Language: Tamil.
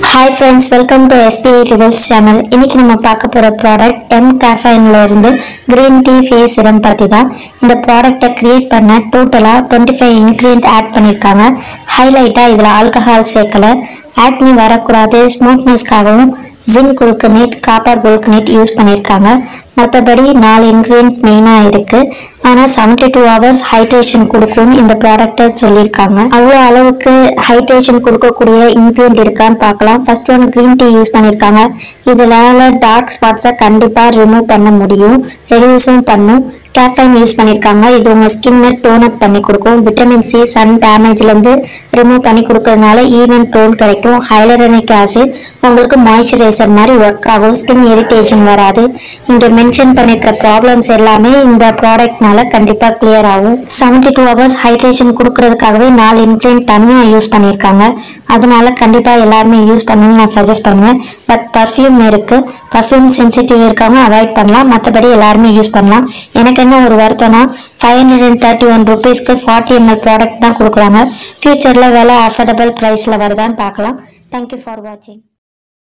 hi friends welcome to SBI rivals channel இன்னைக்கு நம்ம பார்க்க போகிற ப்ராடக்ட் எம் கேஃபைன்ல இருந்து கிரீன் டீ ஃபேஸ் சிரம் பற்றி தான் இந்த ப்ராடக்ட்டை கிரியேட் பண்ண டோட்டலாக டுவெண்ட்டி ஃபைவ் இன்க்ரீடியன்ட் ஆட் பண்ணியிருக்காங்க ஹைலைட்டாக இதில் ஆல்கஹால் சேர்க்கலை ஆக்னி வரக்கூடாது ஸ்மூத்னஸ்க்காகவும் zinc gluconate copper gluconate use பண்ணியிருக்காங்க மற்றபடி நாலு இன்க்ரீடியன்ட் மெயினாக இருக்குது ஆனால் செவன்டி டூ ஹவர்ஸ் ஹைட்ரேஷன் கொடுக்கும் இந்த ப்ராடக்ட்டை சொல்லியிருக்காங்க அவ்வளோ அளவுக்கு ஹைட்ரேஷன் கொடுக்கக்கூடிய இன்க்ரீடியன்ட் இருக்கான்னு பார்க்கலாம் first one green tea use பண்ணியிருக்காங்க இதனால டார்க் ஸ்பாட்ஸை கண்டிப்பாக ரிமூவ் பண்ண முடியும் ரெடியூஸும் பண்ணும் கேஃபைன் யூஸ் பண்ணியிருக்காங்க இது உங்கள் ஸ்கின்னை டோன் அப் பண்ணி கொடுக்கும் விட்டமின் சி சன் டேமேஜ்லேருந்து ரிமூவ் பண்ணி கொடுக்கறதுனால ஈவன் டோன் கிடைக்கும் ஹைலரனிக் ஆசிட் உங்களுக்கு மாய்ஸ்சரைசர் மாதிரி ஒர்க் ஆகும் ஸ்கின் இரிட்டேஷன் வராது இங்கே மென்ஷன் பண்ணிருக்கிற ப்ராப்ளம்ஸ் எல்லாமே இந்த ப்ராடக்ட்னால கண்டிப்பாக கிளியர் ஆகும் செவன்டி டூ ஹவர்ஸ் ஹைட்ரேஷன் கொடுக்கறதுக்காகவே நாலு இன்க்ரீடியன்ட் தனியாக யூஸ் பண்ணியிருக்காங்க அதனால கண்டிப்பாக எல்லாருமே யூஸ் பண்ணணும்னு நான் சஜஸ்ட் பண்ணுவேன் பட் பர்ஃப்யூம் இருக்கு பர்ஃப்யூம் சென்சிட்டிவ் இருக்காங்க அவாய்ட் பண்ணலாம் மற்றபடி எல்லாருமே யூஸ் பண்ணலாம் எனக்கு என்ன ஒரு வருத்தம்னா five hundred and thirty one ருபீஸ்க்கு ஃபார்ட்டி எம்எல் ப்ராடக்ட் தான் கொடுக்குறாங்க ஃபியூச்சரில் விலை அஃபோர்டபுள் ப்ரைஸில் வருதான்னு பார்க்கலாம் தேங்க்யூ ஃபார் வாட்சிங்